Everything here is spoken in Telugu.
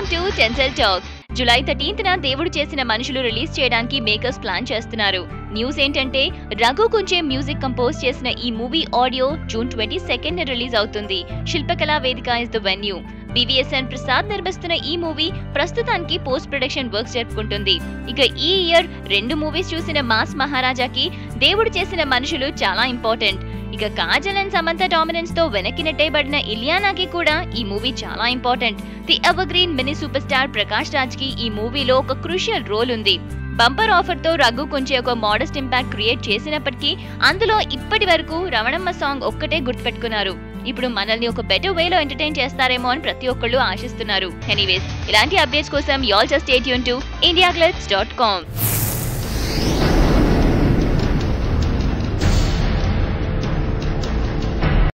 welcome to tinsel talk July thirteenth న దేవుడు చేసిన మనుషులు రిలీజ్ చేయడానికి మేకర్స్ ప్లాన్ చేస్తున్నారు న్యూస్ ఏంటంటే రఘు కుంచే మ్యూజిక్ కంపోజ్ చేసిన ఈ movie audio June twenty second release అవుతుంది Shilpakala Vedika is the venue BVSN Prasad నిర్మిస్తున్న ఈ మూవీ ప్రస్తుతానికి పోస్ట్ ప్రొడక్షన్ వర్క్స్ జరుపుకుంటుంది ఇక ఈ ఇయర్ రెండు మూవీస్ చూసిన మాస్ మహారాజాకి దేవుడు చేసిన మనుషులు చాలా ఇంపార్టెంట్ ఇక కాజల్ అండ్ సమంత డామినెన్స్ తో వెనక్కి నెట్టేయబడిన ఇలియానాకి కూడా ఈ మూవీ చాలా important the evergreen mini super star Prakash Raj కి ఈ మూవీలో ఒక క్రూషియల్ రోల్ ఉంది బంపర్ ఆఫర్ తో రఘు కొంచెం ఒక మోడస్ట్ ఇంపాక్ట్ క్రియేట్ చేసినప్పటికీ అందులో ఇప్పటి వరకు రమణమ్మ సాంగ్ ఒక్కటే గుర్తుపెట్టుకున్నారు ఇప్పుడు మనల్ని ఒక బెటర్ వేలో ఎంటర్టైన్ చేస్తారేమో అని ప్రతి ఒక్కళ్ళు ఆశిస్తున్నారు ఎనీవేస్ ఇలాంటి అప్డేట్స్ కోసం యాల్ జస్ట్ స్టేట్ యూన్ టు ఇండియా డాట్ కామ్